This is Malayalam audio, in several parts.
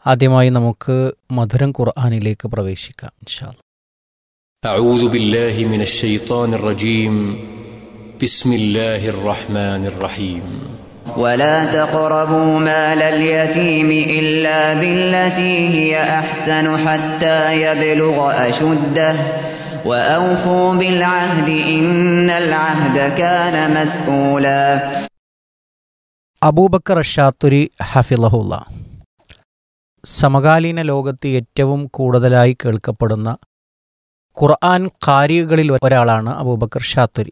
ആദ്യമായി നമുക്ക് മധുരം ഖുർആാനിലേക്ക് പ്രവേശിക്കാം ഇൻഷാ അല്ലാ. أعوذ بالله من الشيطان الرجيم بسم الله الرحمن الرحيم ولا تقربوا مال اليتيم إلا بالتي هي أحسن حتى يبلغ أشده وأوفوا بالعهد إن العهد كان مسؤولا അബൂബക്കർ ഷാത്തുരി ഹഫിലഹുല്ല സമകാലീന ലോകത്ത് ഏറ്റവും കൂടുതലായി കേൾക്കപ്പെടുന്ന ഖുർആൻ കാരികളിൽ ഒരാളാണ് അബൂബക്കർ ഷാത്തുരി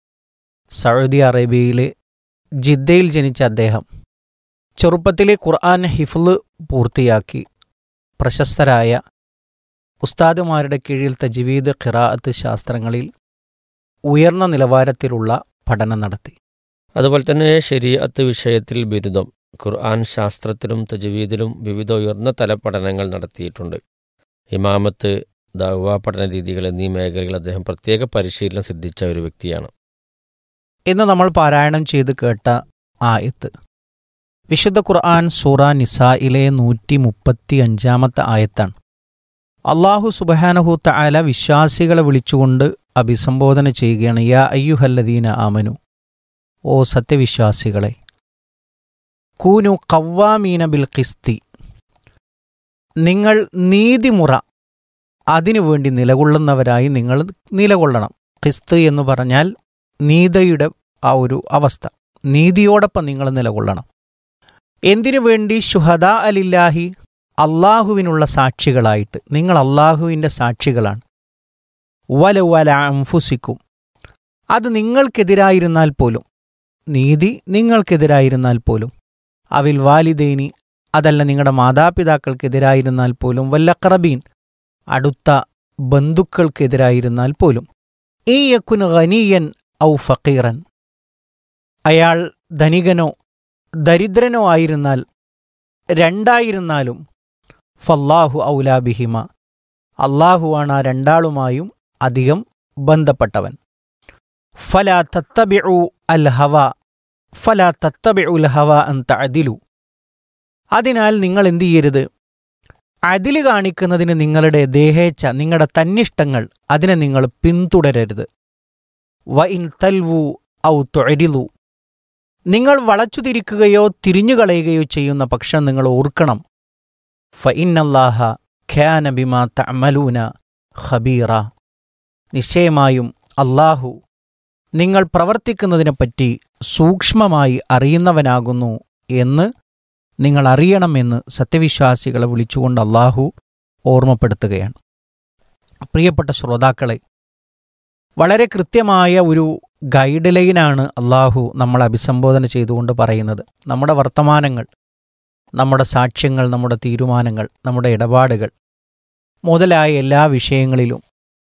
സൗദി അറേബ്യയിലെ ജിദ്ദയിൽ ജനിച്ച അദ്ദേഹം ചെറുപ്പത്തിലെ ഖുർആൻ ഹിഫ്ല് പൂർത്തിയാക്കി പ്രശസ്തരായ ഉസ്താദുമാരുടെ കീഴിൽ തജ്വീദ് ഖിറാഅത്ത് ശാസ്ത്രങ്ങളിൽ ഉയർന്ന നിലവാരത്തിലുള്ള പഠനം നടത്തി അതുപോലെ തന്നെ ശരീഅത്ത് വിഷയത്തിൽ ബിരുദം ഖുർആൻ ശാസ്ത്രത്തിലും തജ്വീദിലും വിവിധ ഉയർന്ന തല പഠനങ്ങൾ നടത്തിയിട്ടുണ്ട് ഇമാമത്ത് ദവ പഠന രീതികൾ എന്നീ മേഖലകളിൽ അദ്ദേഹം പ്രത്യേക പരിശീലനം സിദ്ധിച്ച ഒരു വ്യക്തിയാണ് ഇന്ന് നമ്മൾ പാരായണം ചെയ്ത് കേട്ട ആയത്ത് വിശുദ്ധ ഖുർആൻ സൂറ നിസായിലെ നൂറ്റി മുപ്പത്തി അഞ്ചാമത്തെ ആയത്താണ് അള്ളാഹു സുബഹാനഹു തആല വിശ്വാസികളെ വിളിച്ചുകൊണ്ട് അഭിസംബോധന ചെയ്യുകയാണ് യാ അയ്യുഹല്ലദീന ആമനു ഓ സത്യവിശ്വാസികളെ കൂനു കവ്വാമീന ബിൽ ഖിസ്തി നിങ്ങൾ നീതിമുറ അതിനുവേണ്ടി നിലകൊള്ളുന്നവരായി നിങ്ങൾ നിലകൊള്ളണം ഖിസ്ത് എന്ന് പറഞ്ഞാൽ നീതിയുടെ ആ ഒരു അവസ്ഥ നീതിയോടൊപ്പം നിങ്ങൾ നിലകൊള്ളണം എന്തിനു വേണ്ടി ഷുഹദ അലില്ലാഹി അള്ളാഹുവിനുള്ള സാക്ഷികളായിട്ട് നിങ്ങൾ അള്ളാഹുവിൻ്റെ സാക്ഷികളാണ് വല വല അംഫുസിക്കും അത് നിങ്ങൾക്കെതിരായിരുന്നാൽ പോലും നീതി നിങ്ങൾക്കെതിരായിരുന്നാൽ പോലും അവിൽ വാലിദേനി അതല്ല നിങ്ങളുടെ മാതാപിതാക്കൾക്കെതിരായിരുന്നാൽ പോലും വല്ലക്രബീൻ അടുത്ത ബന്ധുക്കൾക്കെതിരായിരുന്നാൽ പോലും ഈ യക്കുൻ ഖനീയൻ ഔ ഫക്കീറൻ അയാൾ ധനികനോ ദരിദ്രനോ ആയിരുന്നാൽ രണ്ടായിരുന്നാലും ഫല്ലാഹു ഔലാബിഹിമ അള്ളാഹുവാണ് ആ രണ്ടാളുമായും അധികം ബന്ധപ്പെട്ടവൻ ഫല തത്തബിഉ അൽ ഹവ ഫല തത്തബിഉ അൽ ഹവ അൻ തഅദിലു അതിനാൽ നിങ്ങൾ എന്തു ചെയ്യരുത് അതില് കാണിക്കുന്നതിന് നിങ്ങളുടെ ദേഹേച്ഛ നിങ്ങളുടെ തന്നിഷ്ടങ്ങൾ അതിനെ നിങ്ങൾ പിന്തുടരരുത് വ ഇൻ തൽവു ഔ തൊഴിലു നിങ്ങൾ വളച്ചു തിരിക്കുകയോ തിരിഞ്ഞുകളയുകയോ ചെയ്യുന്ന പക്ഷം നിങ്ങൾ ഓർക്കണം ഫ ഇന്നല്ലാഹ ഖ്യാന ബിമാ തഅമലൂന ഖബീറ നിശ്ചയമായും അള്ളാഹു നിങ്ങൾ പ്രവർത്തിക്കുന്നതിനെപ്പറ്റി സൂക്ഷ്മമായി അറിയുന്നവനാകുന്നു എന്ന് നിങ്ങൾ അറിയണമെന്ന് സത്യവിശ്വാസികളെ വിളിച്ചുകൊണ്ട് അള്ളാഹു ഓർമ്മപ്പെടുത്തുകയാണ് പ്രിയപ്പെട്ട ശ്രോതാക്കളെ വളരെ കൃത്യമായ ഒരു ഗൈഡ് ലൈനാണ് അള്ളാഹു നമ്മളെ അഭിസംബോധന ചെയ്തുകൊണ്ട് പറയുന്നത് നമ്മുടെ വർത്തമാനങ്ങൾ നമ്മുടെ സാക്ഷ്യങ്ങൾ നമ്മുടെ തീരുമാനങ്ങൾ നമ്മുടെ ഇടപാടുകൾ മുതലായ എല്ലാ വിഷയങ്ങളിലും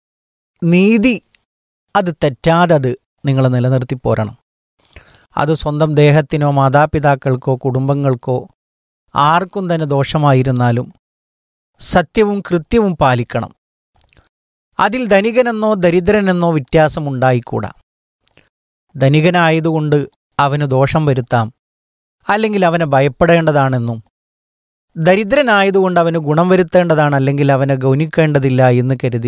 നീതി അത് തെറ്റാതെ അത് നിങ്ങൾ നിലനിർത്തി പോരണം അത് സ്വന്തം ദേഹത്തിനോ മാതാപിതാക്കൾക്കോ കുടുംബങ്ങൾക്കോ ആർക്കും തന്നെ ദോഷമായിരുന്നാലും സത്യവും കൃത്യവും പാലിക്കണം അതിൽ ധനികനെന്നോ ദരിദ്രനെന്നോ വ്യത്യാസമുണ്ടായിക്കൂടാ ധനികനായതുകൊണ്ട് അവന് ദോഷം വരുത്താം അല്ലെങ്കിൽ അവനെ ഭയപ്പെടേണ്ടതാണെന്നും ദരിദ്രനായതുകൊണ്ട് അവന് ഗുണം വരുത്തേണ്ടതാണ് അല്ലെങ്കിൽ അവനെ ഗൗനിക്കേണ്ടതില്ല എന്ന് കരുതി